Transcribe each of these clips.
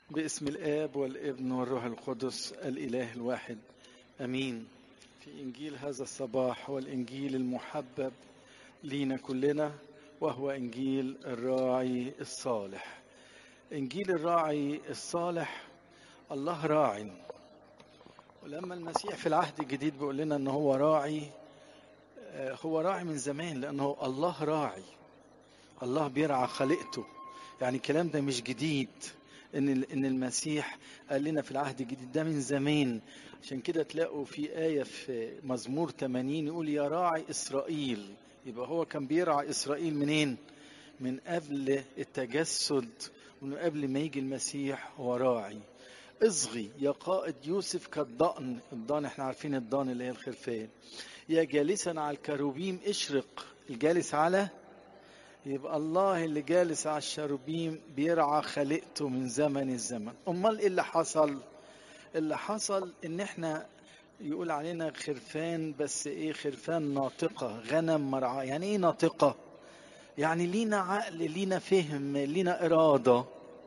باسم الآب والابن والروح القدس الإله الواحد أمين في إنجيل هذا الصباح هو الإنجيل المحبب لينا كلنا وهو إنجيل الراعي الصالح إنجيل الراعي الصالح الله راع ولما المسيح في العهد الجديد بيقول لنا أنه هو راعي هو راعي من زمان لأنه الله راعي الله بيرعى خلقته يعني الكلام ده مش جديد ان ان المسيح قال لنا في العهد الجديد ده من زمان عشان كده تلاقوا في آية في مزمور 80 يقول يا راعي إسرائيل يبقى هو كان بيرعى إسرائيل منين؟ من قبل التجسد ومن قبل ما يجي المسيح هو راعي اصغي يا قائد يوسف كالضأن الضأن احنا عارفين الضأن اللي هي الخرفان يا جالسا على الكروبيم اشرق الجالس على يبقى الله اللي جالس على الشروبيم بيرعى خلقته من زمن الزمن امال ايه اللي حصل اللي حصل ان احنا يقول علينا خرفان بس ايه خرفان ناطقة غنم مرعى يعني ايه ناطقة يعني لينا عقل لينا فهم لينا إرادة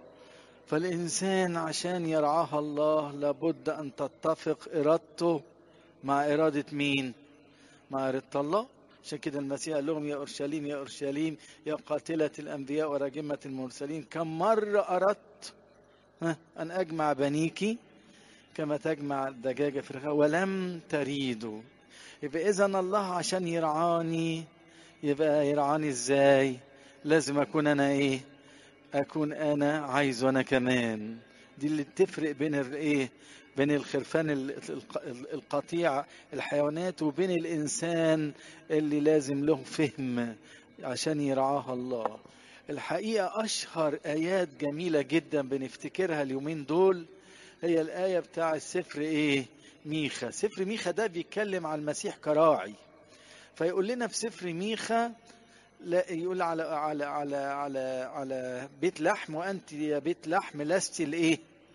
فالإنسان عشان يرعاها الله لابد أن تتفق إرادته مع إرادة مين مع إرادة الله عشان كده المسيح قال لهم يا اورشليم يا اورشليم يا قاتله الانبياء وراجمه المرسلين كم مره اردت ان اجمع بنيك كما تجمع الدجاجه في الرخاء ولم تريدوا يبقى اذا الله عشان يرعاني يبقى يرعاني ازاي لازم اكون انا ايه اكون انا عايز وانا كمان دي اللي تفرق بين الايه بين الخرفان القطيع الحيوانات وبين الإنسان اللي لازم له فهم عشان يرعاها الله الحقيقة أشهر آيات جميلة جدا بنفتكرها اليومين دول هي الآية بتاع السفر إيه ميخا سفر ميخا ده بيتكلم عن المسيح كراعي فيقول لنا في سفر ميخا لا يقول على على على على على بيت لحم وانت يا بيت لحم لست الايه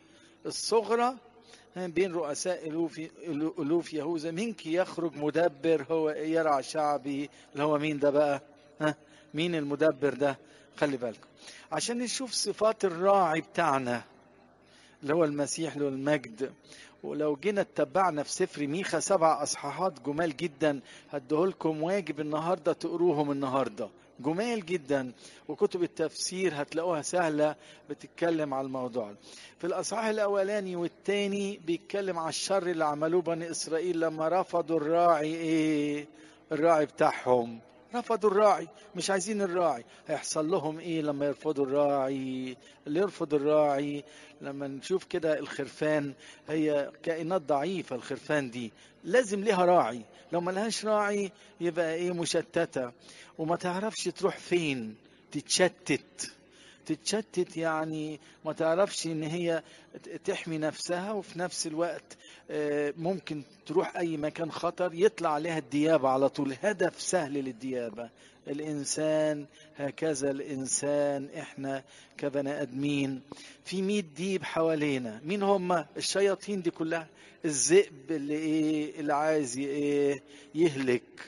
الصغرى بين رؤساء ألوف, ألوف يهوذا منك يخرج مدبر هو يرعى شعبي اللي هو مين ده بقى ها مين المدبر ده خلي بالكم عشان نشوف صفات الراعي بتاعنا اللي هو المسيح له المجد ولو جينا اتبعنا في سفر ميخا سبع اصحاحات جمال جدا هديهولكم واجب النهارده تقروهم النهارده جمال جدا وكتب التفسير هتلاقوها سهلة بتتكلم على الموضوع في الأصحاح الأولاني والثاني بيتكلم على الشر اللي عملوه بني إسرائيل لما رفضوا الراعي إيه الراعي بتاعهم رفضوا الراعي مش عايزين الراعي هيحصل لهم ايه لما يرفضوا الراعي اللي يرفض الراعي لما نشوف كده الخرفان هي كائنات ضعيفة الخرفان دي لازم ليها راعي لو ما لهاش راعي يبقى ايه مشتتة وما تعرفش تروح فين تتشتت تتشتت يعني ما تعرفش ان هي تحمي نفسها وفي نفس الوقت ممكن تروح اي مكان خطر يطلع عليها الديابة على طول هدف سهل للديابة الانسان هكذا الانسان احنا كبني ادمين في مية ديب حوالينا مين هم الشياطين دي كلها الذئب اللي ايه اللي عايز ايه يهلك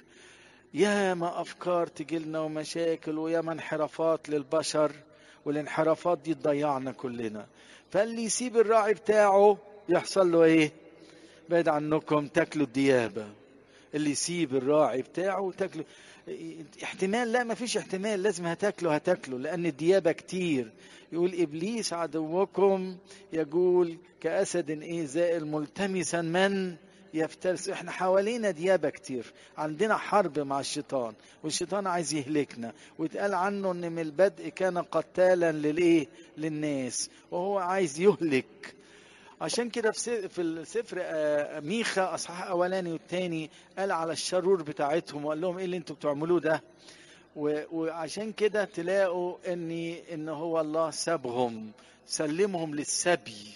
ياما افكار تجيلنا ومشاكل وياما انحرافات للبشر والانحرافات دي تضيعنا كلنا فاللي يسيب الراعي بتاعه يحصل له ايه بعد عنكم تاكلوا الديابه اللي يسيب الراعي بتاعه تاكلوا احتمال لا ما فيش احتمال لازم هتاكله هتاكله لان الديابه كتير يقول ابليس عدوكم يقول كاسد ايه زائل ملتمسا من يفترس احنا حوالينا ديابة كتير عندنا حرب مع الشيطان والشيطان عايز يهلكنا ويتقال عنه ان من البدء كان قتالا للايه للناس وهو عايز يهلك عشان كده في السفر ميخا اصحاح اولاني والتاني قال على الشرور بتاعتهم وقال لهم ايه اللي انتوا بتعملوه ده وعشان كده تلاقوا ان ان هو الله سابهم سلمهم للسبي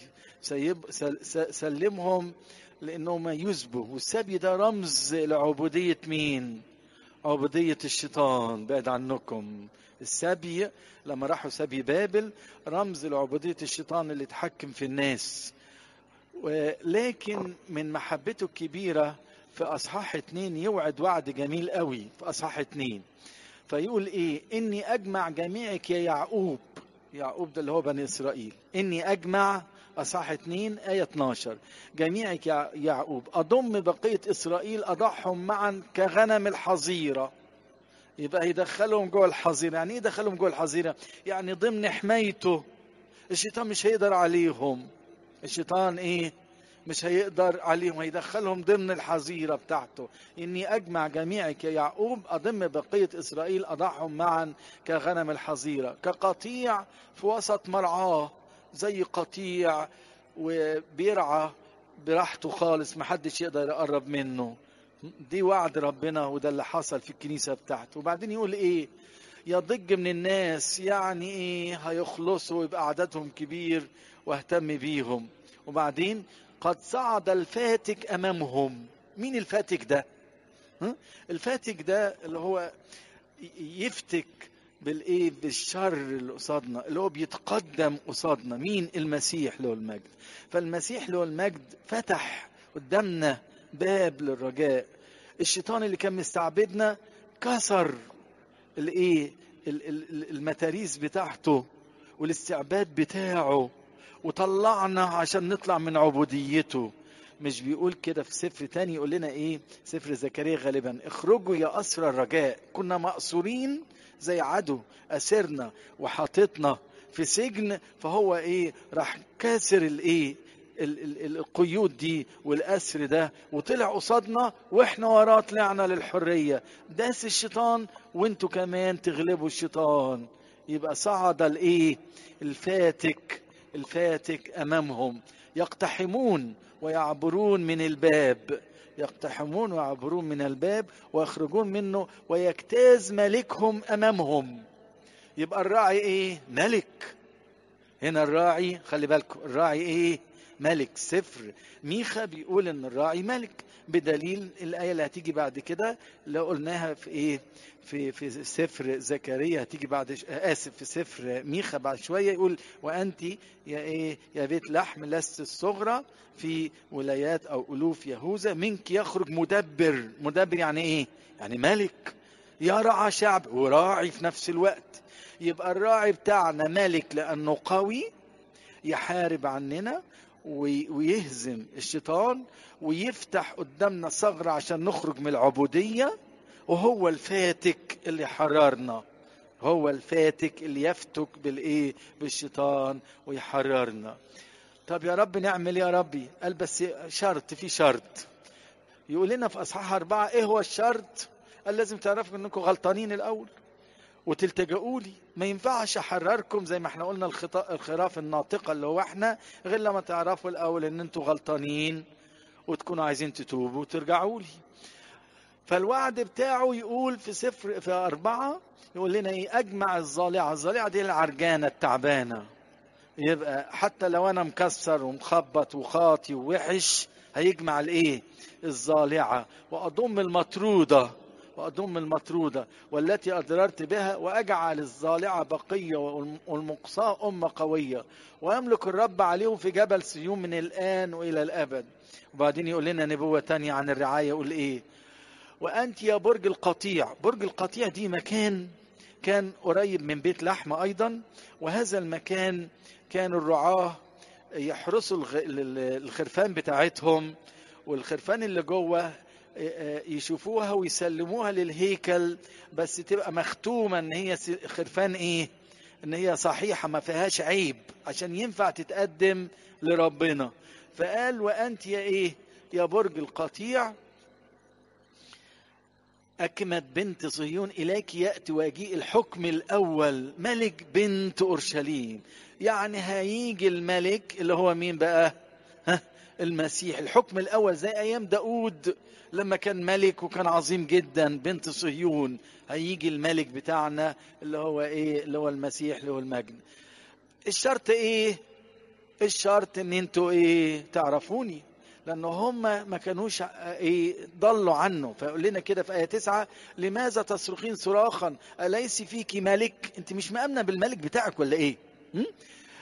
سلمهم لانهم يسبوا والسبي ده رمز لعبوديه مين عبوديه الشيطان بعد عنكم السبي لما راحوا سبي بابل رمز لعبوديه الشيطان اللي اتحكم في الناس ولكن من محبته الكبيره في اصحاح اتنين يوعد وعد جميل قوي في اصحاح اتنين فيقول ايه اني اجمع جميعك يا يعقوب يعقوب ده اللي هو بني إسرائيل إني أجمع أصح 2 آية 12 جميعك يا يعقوب أضم بقية إسرائيل أضعهم معا كغنم الحظيرة يبقى يدخلهم جوه الحظيرة يعني ايه يدخلهم جوه الحظيرة يعني ضمن حمايته الشيطان مش هيقدر عليهم الشيطان ايه مش هيقدر عليهم هيدخلهم ضمن الحظيرة بتاعته إني أجمع جميعك يا يعقوب أضم بقية إسرائيل أضعهم معا كغنم الحظيرة كقطيع في وسط مرعاه زي قطيع وبيرعى براحته خالص محدش يقدر يقرب منه دي وعد ربنا وده اللي حصل في الكنيسة بتاعته وبعدين يقول ايه يضج من الناس يعني ايه هيخلصوا ويبقى عددهم كبير واهتم بيهم وبعدين قد صعد الفاتك امامهم مين الفاتك ده ها؟ الفاتك ده اللي هو يفتك بالايه بالشر اللي قصادنا اللي هو بيتقدم قصادنا مين المسيح له المجد فالمسيح له المجد فتح قدامنا باب للرجاء الشيطان اللي كان مستعبدنا كسر الايه المتاريس بتاعته والاستعباد بتاعه وطلعنا عشان نطلع من عبوديته مش بيقول كده في سفر تاني يقول لنا ايه سفر زكريا غالبا اخرجوا يا اسرى الرجاء كنا مأسورين زي عدو اسرنا وحاططنا في سجن فهو ايه راح كاسر الايه القيود دي والاسر ده وطلع قصادنا واحنا وراه طلعنا للحريه داس الشيطان وانتوا كمان تغلبوا الشيطان يبقى صعد الايه الفاتك الفاتك امامهم يقتحمون ويعبرون من الباب يقتحمون ويعبرون من الباب ويخرجون منه ويجتاز ملكهم امامهم يبقى الراعي ايه ملك هنا الراعي خلي بالكم الراعي ايه ملك سفر ميخا بيقول ان الراعي ملك بدليل الايه اللي هتيجي بعد كده اللي قلناها في ايه في في سفر زكريا هتيجي بعد اسف في سفر ميخا بعد شويه يقول وانت يا ايه يا بيت لحم لست الصغرى في ولايات او الوف يهوذا منك يخرج مدبر مدبر يعني ايه يعني ملك يرعى شعب وراعي في نفس الوقت يبقى الراعي بتاعنا ملك لانه قوي يحارب عننا ويهزم الشيطان ويفتح قدامنا ثغرة عشان نخرج من العبودية وهو الفاتك اللي حررنا هو الفاتك اللي يفتك بالايه بالشيطان ويحررنا طب يا رب نعمل يا ربي قال بس شرط في شرط يقول لنا في اصحاح اربعه ايه هو الشرط قال لازم تعرفوا انكم غلطانين الاول وتلتجئوا لي ما ينفعش احرركم زي ما احنا قلنا الخطا الخراف الناطقه اللي هو احنا غير لما تعرفوا الاول ان انتوا غلطانين وتكونوا عايزين تتوبوا وترجعوا لي فالوعد بتاعه يقول في سفر في أربعة يقول لنا إيه أجمع الظالعة الظالعة دي العرجانة التعبانة يبقى حتى لو أنا مكسر ومخبط وخاطي ووحش هيجمع الإيه الظالعة وأضم المطرودة وأضم المطرودة والتي أضررت بها وأجعل الظالعة بقية والمقصاة أمة قوية ويملك الرب عليهم في جبل سيون من الآن وإلى الأبد وبعدين يقول لنا نبوة تانية عن الرعاية يقول إيه وأنت يا برج القطيع برج القطيع دي مكان كان قريب من بيت لحم أيضا وهذا المكان كان الرعاة يحرسوا الخرفان بتاعتهم والخرفان اللي جوه يشوفوها ويسلموها للهيكل بس تبقى مختومه ان هي خرفان ايه ان هي صحيحه ما فيهاش عيب عشان ينفع تتقدم لربنا فقال وانت يا ايه يا برج القطيع أكمت بنت صهيون إليك يأتي ويجيء الحكم الأول ملك بنت أورشليم يعني هيجي الملك اللي هو مين بقى ها المسيح الحكم الأول زي أيام داود لما كان ملك وكان عظيم جدا بنت صهيون هيجي الملك بتاعنا اللي هو ايه اللي هو المسيح اللي هو المجد الشرط ايه الشرط ان انتوا ايه تعرفوني لان هم ما كانوش ايه ضلوا عنه فيقول لنا كده في ايه تسعة لماذا تصرخين صراخا اليس فيك ملك انت مش مامنه بالملك بتاعك ولا ايه م?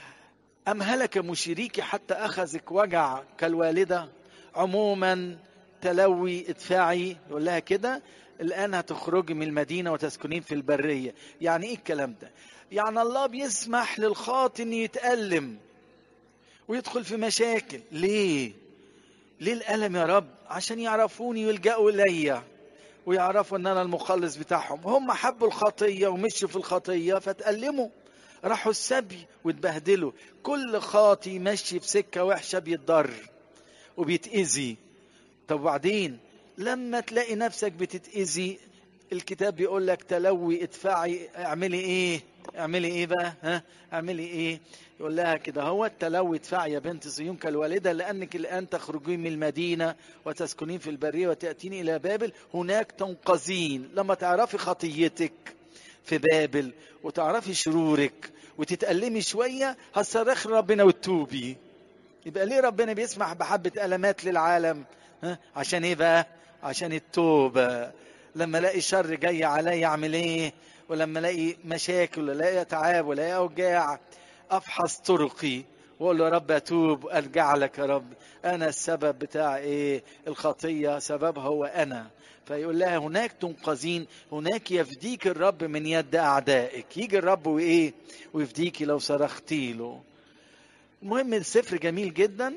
أم هلك مشيريك حتى أخذك وجع كالوالدة عموما تلوي ادفعي يقول لها كده الآن هتخرجي من المدينة وتسكنين في البرية يعني إيه الكلام ده يعني الله بيسمح للخاطئ إنه يتألم ويدخل في مشاكل ليه ليه الألم يا رب عشان يعرفوني ويلجأوا إليا ويعرفوا ان انا المخلص بتاعهم هم حبوا الخطيه ومشوا في الخطيه فتألموا راحوا السبي واتبهدلوا كل خاطي ماشي في سكه وحشه بيتضر وبيتأذي طب وبعدين لما تلاقي نفسك بتتأذي الكتاب بيقول لك تلوي ادفعي اعملي ايه اعملي ايه بقى ها اعملي ايه يقول لها كده هو التلوي ادفعي يا بنت صيون كالوالدة لأنك الآن تخرجين من المدينة وتسكنين في البرية وتأتين إلى بابل هناك تنقذين لما تعرفي خطيتك في بابل وتعرفي شرورك وتتألمي شوية هتصرخ ربنا وتتوبي يبقى ليه ربنا بيسمح بحبة ألمات للعالم ها؟ عشان ايه بقى عشان التوبة لما الاقي شر جاي عليا اعمل ايه ولما الاقي مشاكل ولا الاقي تعب ولا الاقي اوجاع افحص طرقي واقول له يا رب اتوب وارجع لك يا رب انا السبب بتاع ايه الخطيه سببها هو انا فيقول لها هناك تنقذين هناك يفديك الرب من يد اعدائك يجي الرب وايه ويفديكي لو صرختي له المهم السفر جميل جدا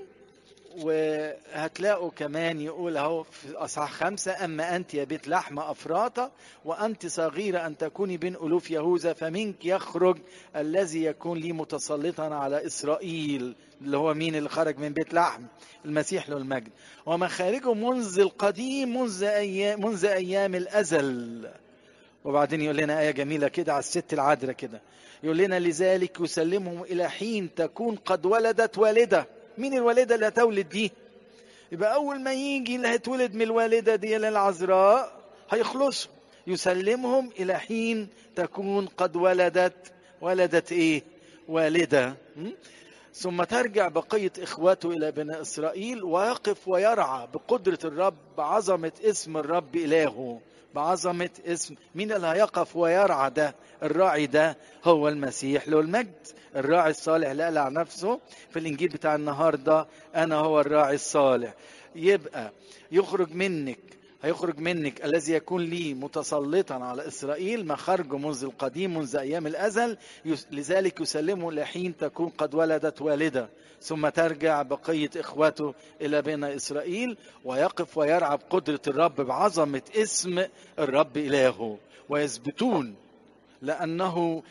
وهتلاقوا كمان يقول اهو في اصحاح خمسة اما انت يا بيت لحم افراطة وانت صغيرة ان تكوني بين الوف يهوذا فمنك يخرج الذي يكون لي متسلطا على اسرائيل اللي هو مين اللي خرج من بيت لحم المسيح له المجد ومخارجه منذ القديم منذ ايام منذ ايام الازل وبعدين يقول لنا ايه جميله كده على الست العذراء كده يقول لنا لذلك يسلمهم الى حين تكون قد ولدت والده مين الوالدة اللي هتولد دي يبقى أول ما يجي اللي هيتولد من الوالدة دي للعذراء هيخلصوا يسلمهم إلى حين تكون قد ولدت ولدت إيه والدة ثم ترجع بقية إخواته إلى بني إسرائيل ويقف ويرعى بقدرة الرب بعظمة اسم الرب إلهه بعظمة اسم مين اللي هيقف ويرعى ده الراعي ده هو المسيح له المجد الراعي الصالح اللي قال عن نفسه في الإنجيل بتاع النهاردة أنا هو الراعي الصالح يبقى يخرج منك هيخرج منك الذي يكون لي متسلطا على إسرائيل مخرجه منذ القديم منذ أيام الأزل لذلك يسلمه لحين تكون قد ولدت والدة ثم ترجع بقية إخوته إلى بين إسرائيل ويقف ويرعى بقدرة الرب بعظمة اسم الرب إلهه ويثبتون لأنه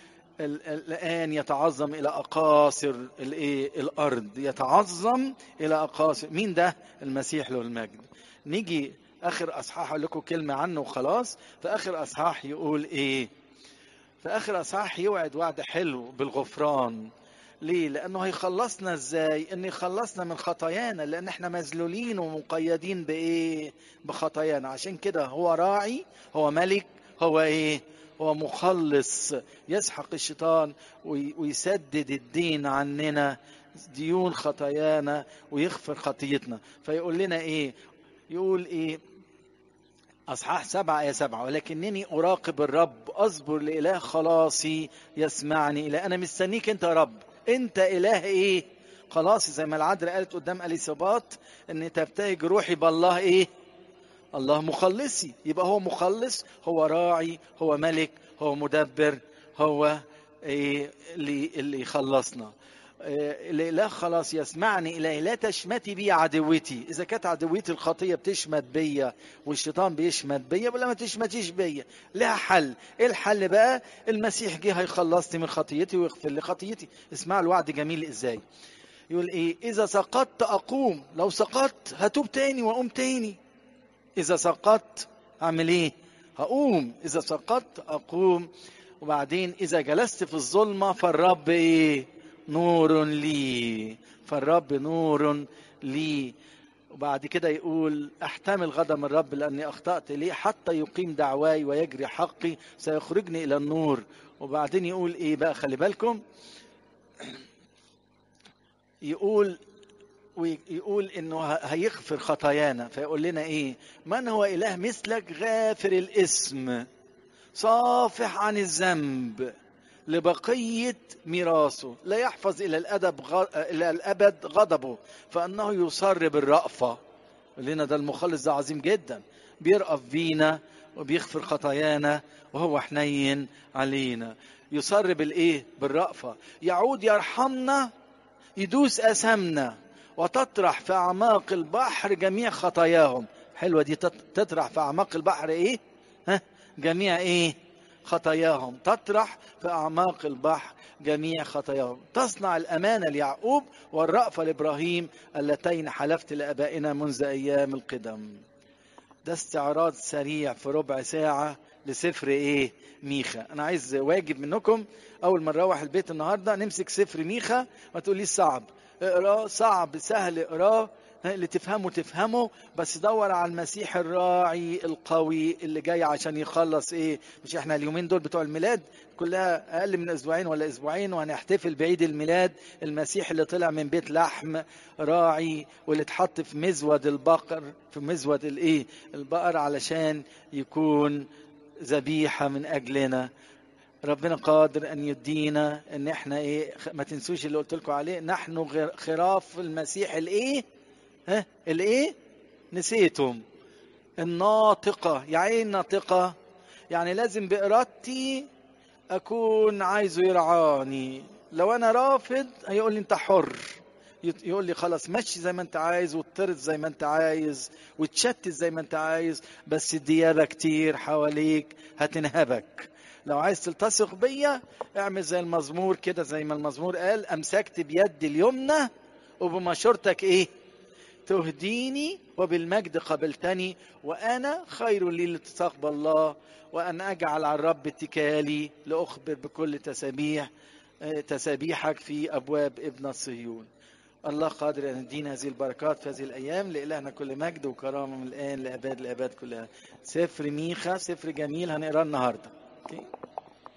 الآن يتعظم إلى أقاصر الإيه الأرض يتعظم إلى أقاصر مين ده المسيح له المجد نيجي آخر أصحاح أقول لكم كلمة عنه وخلاص في آخر أصحاح يقول إيه في آخر أصحاح يوعد وعد حلو بالغفران ليه؟ لأنه هيخلصنا إزاي؟ إنه يخلصنا من خطايانا لأن إحنا مذلولين ومقيدين بإيه؟ بخطايانا عشان كده هو راعي هو ملك هو إيه؟ هو مخلص يسحق الشيطان ويسدد الدين عننا ديون خطايانا ويغفر خطيتنا فيقول لنا ايه يقول ايه اصحاح سبعة يا سبعة ولكنني اراقب الرب اصبر لاله خلاصي يسمعني الى انا مستنيك انت يا رب انت اله ايه خلاصي زي ما العذراء قالت قدام اليصابات ان تبتهج روحي بالله ايه الله مخلصي يبقى هو مخلص هو راعي هو ملك هو مدبر هو إيه اللي اللي يخلصنا إيه لا خلاص يسمعني إلهي لا تشمتي بي عدوتي إذا كانت عدوتي الخطية بتشمت بيا والشيطان بيشمت بيا ولا ما تشمتيش بيا لها حل إيه الحل بقى المسيح جه هيخلصني من خطيتي ويغفر لي خطيتي اسمع الوعد جميل إزاي يقول إيه إذا سقطت أقوم لو سقطت هتوب تاني وأقوم تاني إذا سقطت أعمل إيه؟ هقوم إذا سقطت أقوم وبعدين إذا جلست في الظلمة فالرب إيه؟ نور لي فالرب نور لي وبعد كده يقول احتمل غضب الرب لاني اخطات ليه حتى يقيم دعواي ويجري حقي سيخرجني الى النور وبعدين يقول ايه بقى خلي بالكم يقول ويقول انه هيغفر خطايانا فيقول لنا ايه من هو اله مثلك غافر الاسم صافح عن الذنب لبقية ميراثه لا يحفظ إلى الأدب غ... إلى الأبد غضبه فأنه يصر بالرأفة يقول لنا ده المخلص ده عظيم جدا بيرأف بينا وبيغفر خطايانا وهو حنين علينا يصر بالايه بالرأفة يعود يرحمنا يدوس أسامنا وتطرح في أعماق البحر جميع خطاياهم حلوة دي تطرح في أعماق البحر إيه ها جميع إيه خطاياهم تطرح في أعماق البحر جميع خطاياهم تصنع الأمانة ليعقوب والرأفة لإبراهيم اللتين حلفت لآبائنا منذ أيام القدم ده استعراض سريع في ربع ساعة لسفر إيه ميخا أنا عايز واجب منكم أول ما نروح البيت النهاردة نمسك سفر ميخا ما تقوليش صعب اقراه صعب سهل اقراه اللي تفهمه تفهمه بس دور على المسيح الراعي القوي اللي جاي عشان يخلص ايه مش احنا اليومين دول بتوع الميلاد كلها اقل من اسبوعين ولا اسبوعين وهنحتفل بعيد الميلاد المسيح اللي طلع من بيت لحم راعي واللي اتحط في مزود البقر في مزود الايه البقر علشان يكون ذبيحه من اجلنا ربنا قادر ان يدينا ان احنا ايه ما تنسوش اللي قلت لكم عليه نحن خراف المسيح الايه ها الايه نسيتم الناطقه يعني ايه الناطقه يعني لازم بارادتي اكون عايزه يرعاني لو انا رافض هيقول لي انت حر يقول لي خلاص مشي زي ما انت عايز وتطرد زي ما انت عايز وتشتت زي ما انت عايز بس الديابه كتير حواليك هتنهبك لو عايز تلتصق بيا اعمل زي المزمور كده زي ما المزمور قال امسكت بيدي اليمنى وبمشورتك ايه تهديني وبالمجد قبلتني وانا خير لي لالتصاق بالله وان اجعل على الرب اتكالي لاخبر بكل تسابيح تسابيحك في ابواب ابن الصهيون الله قادر ان يدينا هذه البركات في هذه الايام لالهنا كل مجد وكرامه من الان لاباد الاباد كلها سفر ميخا سفر جميل هنقراه النهارده okay.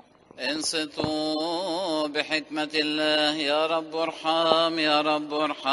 انصتوا بحكمة الله يا رب ارحم يا رب ارحم